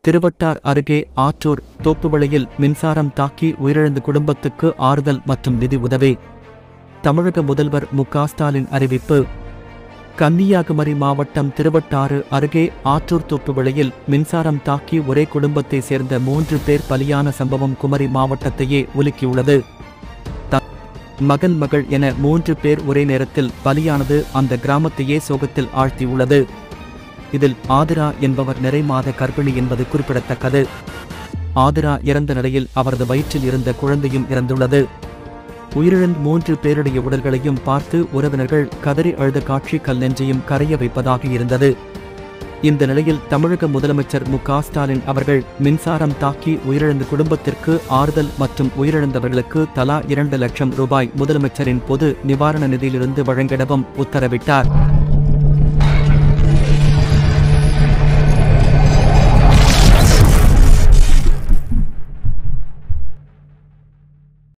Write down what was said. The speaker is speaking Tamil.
திருவட்டார் அருகே ஆற்றூர் தோப்புவளையில் மின்சாரம் தாக்கி உயிரிழந்த குடும்பத்துக்கு ஆறுதல் மற்றும் நிதி உதவி தமிழக முதல்வர் மு க ஸ்டாலின் அறிவிப்பு கன்னியாகுமரி மாவட்டம் திருவட்டாறு அருகே ஆற்றூர் தோப்புவளையில் மின்சாரம் தாக்கி ஒரே குடும்பத்தைச் சேர்ந்த மூன்று பேர் பலியான சம்பவம் குமரி மாவட்டத்தையே உலுக்கியுள்ளது த- மகன் மகள் என மூன்று பேர் ஒரே நேரத்தில் பலியானது அந்த கிராமத்தையே சோகத்தில் ஆழ்த்தியுள்ளது இதில் ஆதிரா என்பவர் நிறைமாத கர்ப்பிணி என்பது குறிப்பிடத்தக்கது ஆதிரா இறந்த நிலையில் அவரது வயிற்றில் இருந்த குழந்தையும் இறந்துள்ளது உயிரிழந்த மூன்று பேருடைய உடல்களையும் பார்த்து உறவினர்கள் கதறி அழுத காட்சி கல்லெஞ்சையும் கரைய வைப்பதாக இருந்தது இந்த நிலையில் தமிழக முதலமைச்சர் மு க ஸ்டாலின் அவர்கள் மின்சாரம் தாக்கி உயிரிழந்த குடும்பத்திற்கு ஆறுதல் மற்றும் உயிரிழந்தவர்களுக்கு தலா இரண்டு லட்சம் ரூபாய் முதலமைச்சரின் பொது நிவாரண நிதியிலிருந்து வழங்கிடவும் உத்தரவிட்டார்